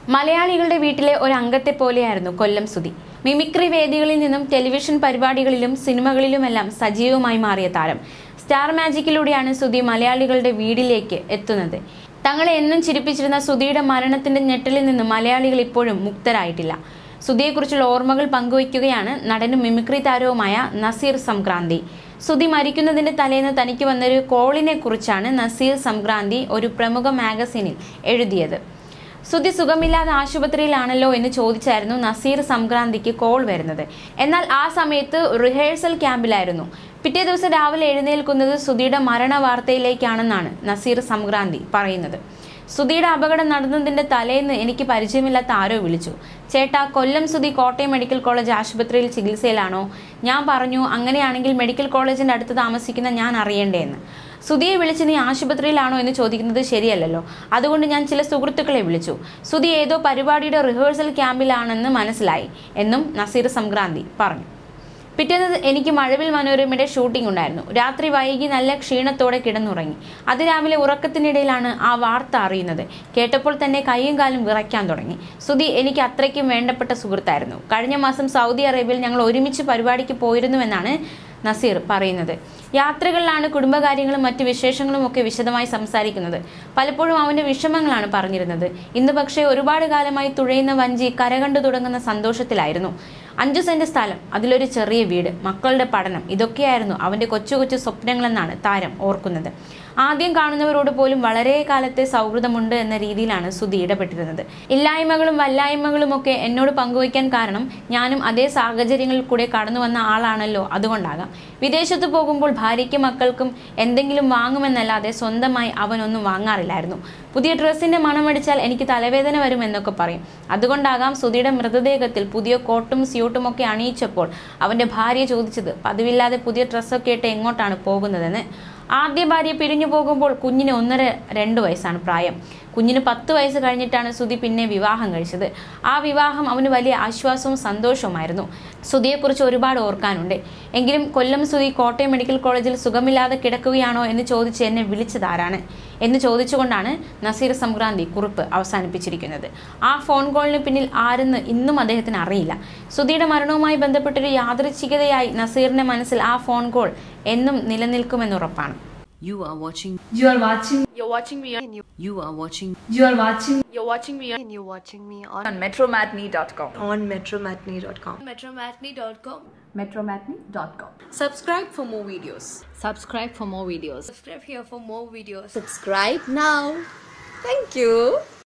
മലയാളികളുടെ വീട്ടിലെ ഒരു അംഗത്തെ പോലെയായിരുന്നു കൊല്ലം സുധി മിമിക്രി വേദികളിൽ നിന്നും ടെലിവിഷൻ പരിപാടികളിലും സിനിമകളിലുമെല്ലാം സജീവമായി മാറിയ താരം സ്റ്റാർ മാജിക്കിലൂടെയാണ് സുധി മലയാളികളുടെ വീടിലേക്ക് എത്തുന്നത് തങ്ങളെ എന്നും ചിരിപ്പിച്ചിരുന്ന സുധിയുടെ മരണത്തിന്റെ ഞെട്ടലിൽ നിന്ന് മലയാളികൾ ഇപ്പോഴും മുക്തരായിട്ടില്ല സുധിയെക്കുറിച്ചുള്ള ഓർമ്മകൾ പങ്കുവയ്ക്കുകയാണ് നടനും മിമിക്രി താരവുമായ നസീർ സംക്രാന്തി സുധി മരിക്കുന്നതിന്റെ തലേന്ന് തനിക്ക് വന്നൊരു കോളിനെ കുറിച്ചാണ് നസീർ സംക്രാന്തി ഒരു പ്രമുഖ മാഗസിനിൽ എഴുതിയത് സുധി സുഖമില്ലാതെ ആശുപത്രിയിലാണല്ലോ എന്ന് ചോദിച്ചായിരുന്നു നസീർ സംക്രാന്തിക്ക് കോൾ വരുന്നത് എന്നാൽ ആ സമയത്ത് റിഹേഴ്സൽ ക്യാമ്പിലായിരുന്നു പിറ്റേ ദിവസം രാവിലെ എഴുന്നേൽക്കുന്നത് സുധിയുടെ മരണ വാർത്തയിലേക്കാണെന്നാണ് നസീർ സംക്രാന്തി പറയുന്നത് സുധിയുടെ അപകടം നടന്നതിന്റെ തലേന്ന് എനിക്ക് പരിചയമില്ലാത്ത ആരോ വിളിച്ചു ചേട്ടാ കൊല്ലം സുധി കോട്ടയം മെഡിക്കൽ കോളേജ് ആശുപത്രിയിൽ ചികിത്സയിലാണോ ഞാൻ പറഞ്ഞു അങ്ങനെയാണെങ്കിൽ മെഡിക്കൽ കോളേജിന്റെ അടുത്ത് താമസിക്കുന്ന ഞാൻ അറിയണ്ടേന്ന് സുധിയെ വിളിച്ച് നീ ആശുപത്രിയിലാണോ എന്ന് ചോദിക്കുന്നത് ശരിയല്ലല്ലോ അതുകൊണ്ട് ഞാൻ ചില സുഹൃത്തുക്കളെ വിളിച്ചു സുധി ഏതോ പരിപാടിയുടെ റിഹേഴ്സൽ ക്യാമ്പിലാണെന്ന് മനസ്സിലായി എന്നും നസീർ സംക്രാന്തി പറഞ്ഞു പിറ്റേന്ന് എനിക്ക് മഴവിൽ മനോരമയുടെ ഷൂട്ടിംഗ് ഉണ്ടായിരുന്നു രാത്രി വൈകി നല്ല ക്ഷീണത്തോടെ കിടന്നുറങ്ങി അതിരാവിലെ ഉറക്കത്തിനിടയിലാണ് ആ വാർത്ത അറിയുന്നത് കേട്ടപ്പോൾ തന്നെ കൈയും കാലും വിറയ്ക്കാൻ തുടങ്ങി സുധി എനിക്ക് അത്രയ്ക്കും വേണ്ടപ്പെട്ട സുഹൃത്തായിരുന്നു കഴിഞ്ഞ മാസം സൗദി അറേബ്യയിൽ ഞങ്ങൾ ഒരുമിച്ച് പരിപാടിക്ക് പോയിരുന്നുവെന്നാണ് നസീർ പറയുന്നത് യാത്രകളിലാണ് കുടുംബകാര്യങ്ങളും മറ്റു വിശേഷങ്ങളും ഒക്കെ വിശദമായി സംസാരിക്കുന്നത് പലപ്പോഴും അവന്റെ വിഷമങ്ങളാണ് പറഞ്ഞിരുന്നത് ഇന്ന് പക്ഷേ ഒരുപാട് കാലമായി തുഴയുന്ന വഞ്ചി കരകണ്ടു തുടങ്ങുന്ന സന്തോഷത്തിലായിരുന്നു അഞ്ചു സെന്റ് സ്ഥലം അതിലൊരു ചെറിയ വീട് മക്കളുടെ പഠനം ഇതൊക്കെയായിരുന്നു അവന്റെ കൊച്ചു കൊച്ചു സ്വപ്നങ്ങളെന്നാണ് താരം ഓർക്കുന്നത് ആദ്യം കാണുന്നവരോട് പോലും വളരെ കാലത്തെ സൗഹൃദമുണ്ട് എന്ന രീതിയിലാണ് സുധി ഇടപെട്ടിരുന്നത് ഇല്ലായ്മകളും വല്ലായ്മകളും ഒക്കെ എന്നോട് പങ്കുവയ്ക്കാൻ കാരണം ഞാനും അതേ സാഹചര്യങ്ങളിൽ കൂടെ കടന്നു വന്ന ആളാണല്ലോ അതുകൊണ്ടാകാം വിദേശത്ത് പോകുമ്പോൾ ഭാര്യയ്ക്കും മക്കൾക്കും എന്തെങ്കിലും വാങ്ങുമെന്നല്ലാതെ സ്വന്തമായി അവനൊന്നും വാങ്ങാറില്ലായിരുന്നു പുതിയ ഡ്രസ്സിന്റെ മണമടിച്ചാൽ എനിക്ക് തലവേദന വരും എന്നൊക്കെ പറയും അതുകൊണ്ടാകാം സുധിയുടെ മൃതദേഹത്തിൽ പുതിയ കോട്ടും സ്യൂട്ടും ഒക്കെ അണിയിച്ചപ്പോൾ അവന്റെ ഭാര്യ ചോദിച്ചത് പതിവില്ലാതെ പുതിയ ഡ്രസ്സൊക്കെ ഇട്ട് എങ്ങോട്ടാണ് പോകുന്നതെന്ന് ആദ്യ ഭാര്യ പിരിഞ്ഞു പോകുമ്പോൾ കുഞ്ഞിന് ഒന്നര രണ്ട് വയസ്സാണ് പ്രായം കുഞ്ഞിന് പത്ത് വയസ്സ് കഴിഞ്ഞിട്ടാണ് സുധി പിന്നെ വിവാഹം കഴിച്ചത് ആ വിവാഹം അവന് വലിയ ആശ്വാസവും സന്തോഷവുമായിരുന്നു സുധിയെക്കുറിച്ച് ഒരുപാട് ഓർക്കാനുണ്ട് എങ്കിലും കൊല്ലം സുധി കോട്ടയം മെഡിക്കൽ കോളേജിൽ സുഖമില്ലാതെ കിടക്കുകയാണോ എന്ന് ചോദിച്ച് എന്നെ വിളിച്ചതാരാണ് എന്ന് ചോദിച്ചുകൊണ്ടാണ് നസീർ സംക്രാന്തി കുറിപ്പ് അവസാനിപ്പിച്ചിരിക്കുന്നത് ആ ഫോൺ കോളിന് പിന്നിൽ ആരെന്ന് ഇന്നും അദ്ദേഹത്തിന് അറിയില്ല സുധിയുടെ മരണവുമായി ബന്ധപ്പെട്ടൊരു യാദൃച്ഛികതയായി നസീറിന്റെ മനസ്സിൽ ആ ഫോൺ കോൾ എന്നും നിലനിൽക്കുമെന്നുറപ്പാണ് You are watching. You are watching. You're watching me on You are watching. You are watching you're watching me on and you're watching me on, on metromatney.com. on metromatney.com. metromatney.com. metromatney.com. Subscribe for more videos. Subscribe for more videos. Subscribe here for more videos. Subscribe now. Thank you.